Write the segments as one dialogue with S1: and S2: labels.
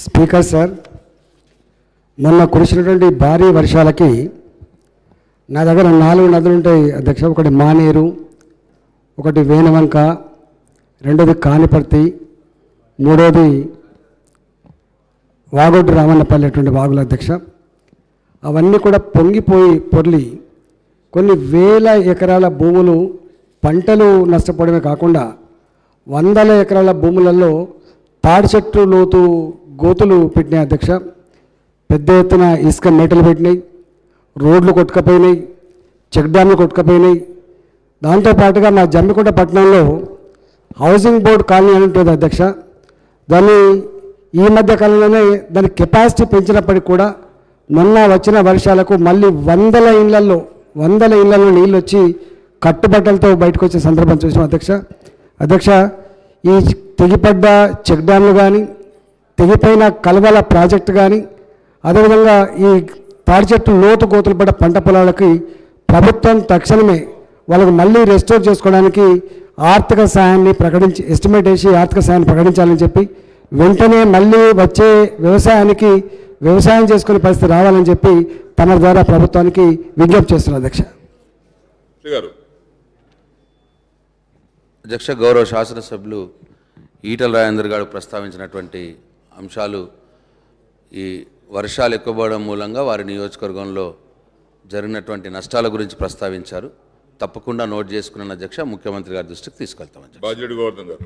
S1: speaker sir మొన్న కురిసినటువంటి భారీ వర్షాలకి నా దగ్గర నాలుగు నదులు ఉంటాయి అధ్యక్ష ఒకటి మానేరు ఒకటి వేనవంక రెండోది కానిపర్తి మూడోది వాగొడ్డు రామన్నపల్లి అటువంటి వాగుల అధ్యక్ష అవన్నీ కూడా పొంగిపోయి పొర్లి కొన్ని వేల ఎకరాల భూములు పంటలు నష్టపోవడమే కాకుండా వందల ఎకరాల భూములలో తాడి చెట్టు లోతు గోతులు పెట్టినాయి అధ్యక్ష పెద్ద ఎత్తున ఇసుక మేటలు పెట్టినాయి రోడ్లు కొట్టుకపోయినాయి చెక్ డ్యామ్లు కొట్టుకపోయినాయి దాంతోపాటుగా మా జమ్మికుంట పట్టణంలో హౌసింగ్ బోర్డు కాలనీ అని ఉంటుంది అధ్యక్ష దాన్ని ఈ మధ్య కాలంలోనే దాని కెపాసిటీ పెంచినప్పటికి కూడా మొన్న వచ్చిన వర్షాలకు మళ్ళీ వందల ఇళ్లలో వందల ఇళ్లలో నీళ్ళు వచ్చి కట్టుబట్టలతో బయటకు వచ్చే సందర్భం చూసాం అధ్యక్ష అధ్యక్ష ఈ తెగిపడ్డ చెక్ డ్యామ్లు కానీ తెగిపోయిన కలవల ప్రాజెక్టు కానీ అదేవిధంగా ఈ తాడి చెట్టు లోతు గోతులు పడ్డ పంట పొలాలకి ప్రభుత్వం తక్షణమే వాళ్ళకి మళ్ళీ రెస్టోర్ చేసుకోవడానికి ఆర్థిక సాయాన్ని ప్రకటించి ఎస్టిమేట్ వేసి ఆర్థిక సాయాన్ని ప్రకటించాలని చెప్పి వెంటనే మళ్ళీ వచ్చే వ్యవసాయానికి వ్యవసాయం చేసుకునే పరిస్థితి రావాలని చెప్పి తమ ద్వారా ప్రభుత్వానికి విజ్ఞప్తి చేస్తున్నారు అధ్యక్ష
S2: శ్రీ గారు
S3: అధ్యక్ష గౌరవ శాసనసభ్యులు ఈటల రాజేందర్ గారు ప్రస్తావించినటువంటి అంశాలు ఈ వర్షాలు ఎక్కువ పడడం మూలంగా వారి నియోజకవర్గంలో జరిగినటువంటి నష్టాల గురించి ప్రస్తావించారు తప్పకుండా నోట్ చేసుకున్న అధ్యక్ష ముఖ్యమంత్రి గారి దృష్టికి తీసుకెళ్తాం అధ్యక్ష
S2: బాధ్యుడి గోవర్ధన్ గారు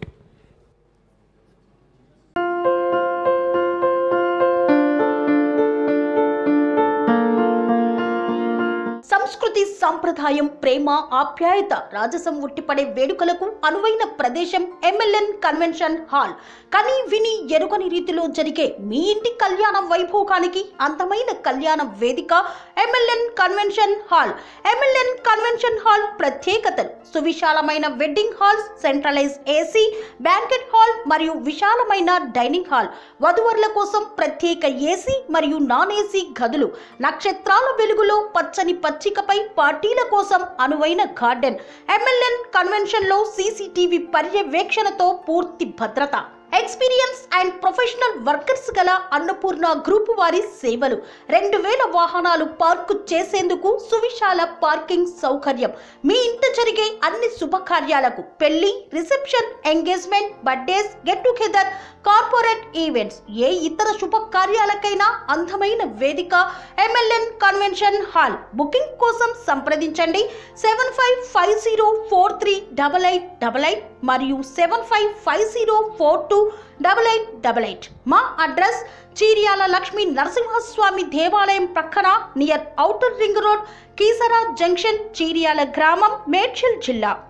S4: సంస్కృతి సంప్రదాయం ప్రేమ ఆప్యాయత రాజసం ఉట్టిపడే వేడుకలకు అనువైన ప్రదేశం ఎంఎల్ఎన్ కన్వెన్షన్ హాల్ కని విని ఎరుగని రీతిలో జరిగే మీ ఇంటి కళ్యాణ వైభోగానికి అందమైన కళ్యాణ వేదిక MLN convention hall MLN convention hall ప్రత్యేకతలు సువిశాలమైన wedding halls centralise AC banquet hall మరియు విశాలమైన డైనింగ్ హాల్ వధువరుల కోసం ప్రత్యేక ఏసీ మరియు నాన్ ఏసీ గదులు నక్షత్రాల వెలుగులో పచ్చని పచ్చికపై పార్టీల కోసం అనువైన గార్డెన్ ఎంఎల్ఎన్ కన్వెన్షన్ లో సీసీటీవీ పర్యవేక్షణతో పూర్తి భద్రత ఎక్స్పీరియన్స్ అండ్ ప్రొఫెషనల్ వర్కర్స్ గల అన్నపూర్ణ గ్రూప్ వారి సేవలు రెండు వేల వాహనాలు పార్కు చేసేందుకు సువిశాల పార్కింగ్ సౌకర్యం మీ ఇంట జరిగే అన్ని శుభకార్యాలకు పెళ్లి reception engagement birthdays get together corporate events ఏ ఇతర శుభకార్యాలకైనా అందమైన వేదిక ఎంఎల్ఎన్ కన్వెన్షన్ హాల్ బుకింగ్ కోసం సంప్రదించండి seven five five zero four three double eight double eight మరియు seven five five zero four two double eight double eight మా address Cheeryala Lakshmi Narasimhaswamy దేవాలయం ప్రక్కన near outer ring road Keesara junction Cheeryala గ్రామం మేడ్చల్ జిల్లా